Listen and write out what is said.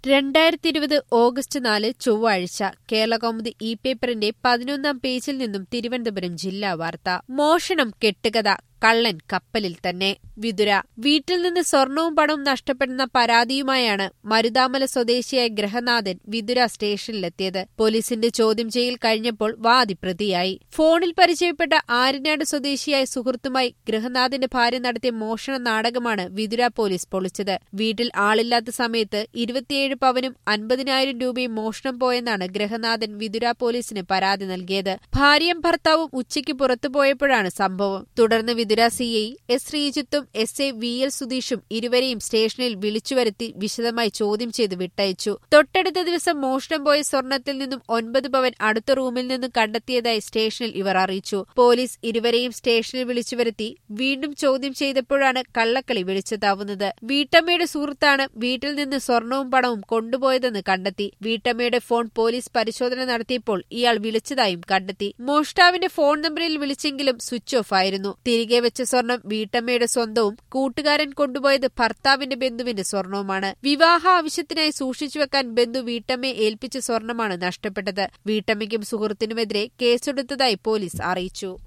രണ്ടായിരത്തി ഇരുപത് ഓഗസ്റ്റ് നാല് ചൊവ്വാഴ്ച കേരളകൗമുദി ഇ പേപ്പറിന്റെ പതിനൊന്നാം പേജിൽ നിന്നും തിരുവനന്തപുരം ജില്ലാ വാർത്ത മോഷണം കെട്ടുകഥ കള്ളൻ കപ്പലിൽ തന്നെ വിതുര വീട്ടിൽ നിന്ന് സ്വർണവും പണവും നഷ്ടപ്പെടുന്ന പരാതിയുമായാണ് മരുതാമല സ്വദേശിയായ ഗ്രഹനാഥൻ വിതുര സ്റ്റേഷനിലെത്തിയത് പോലീസിന്റെ ചോദ്യം ചെയ്യൽ കഴിഞ്ഞപ്പോൾ വാദി പ്രതിയായി ഫോണിൽ പരിചയപ്പെട്ട ആര്യനാട് സ്വദേശിയായ സുഹൃത്തുമായി ഗൃഹനാഥന്റെ ഭാര്യ നടത്തിയ മോഷണ നാടകമാണ് വിതുര പോലീസ് പൊളിച്ചത് വീട്ടിൽ ആളില്ലാത്ത സമയത്ത് ഇരുപത്തിയേഴ് പവനും അൻപതിനായിരം രൂപയും മോഷണം പോയെന്നാണ് ഗൃഹനാഥൻ വിതുര പോലീസിന് പരാതി നൽകിയത് ഭാര്യയും ഭർത്താവും ഉച്ചയ്ക്ക് പുറത്തുപോയപ്പോഴാണ് സംഭവം തുടർന്ന് വിതുര സിഐ എസ് ശ്രീജിത്തും എസ് എ വി എൽ സുധീഷും ഇരുവരെയും സ്റ്റേഷനിൽ വിളിച്ചുവരുത്തി വിശദമായി ചോദ്യം ചെയ്ത് വിട്ടയച്ചു തൊട്ടടുത്ത ദിവസം മോഷണം പോയ സ്വർണത്തിൽ നിന്നും ഒൻപത് പവൻ അടുത്ത റൂമിൽ നിന്നും കണ്ടെത്തിയതായി സ്റ്റേഷനിൽ ഇവർ അറിയിച്ചു പോലീസ് ഇരുവരെയും സ്റ്റേഷനിൽ വിളിച്ചുവരുത്തി വീണ്ടും ചോദ്യം ചെയ്തപ്പോഴാണ് കള്ളക്കളി വെളിച്ചതാവുന്നത് വീട്ടമ്മയുടെ സുഹൃത്താണ് വീട്ടിൽ നിന്ന് സ്വർണവും പണവും കൊണ്ടുപോയതെന്ന് കണ്ടെത്തി വീട്ടമ്മയുടെ ഫോൺ പോലീസ് പരിശോധന നടത്തിയപ്പോൾ ഇയാൾ വിളിച്ചതായും കണ്ടെത്തി മോഷ്ടാവിന്റെ ഫോൺ നമ്പറിൽ വിളിച്ചെങ്കിലും സ്വിച്ച് ഓഫ് ആയിരുന്നു തിരികെ വെച്ച സ്വർണം വീട്ടമ്മയുടെ സ്വന്തവും കൂട്ടുകാരൻ കൊണ്ടുപോയത് ഭർത്താവിന്റെ ബന്ധുവിന്റെ സ്വർണവുമാണ് വിവാഹ ആവശ്യത്തിനായി സൂക്ഷിച്ചു വെക്കാൻ ബന്ധു വീട്ടമ്മയെ ഏൽപ്പിച്ച സ്വർണമാണ് നഷ്ടപ്പെട്ടത് വീട്ടമ്മയ്ക്കും സുഹൃത്തിനുമെതിരെ കേസെടുത്തതായി പോലീസ് അറിയിച്ചു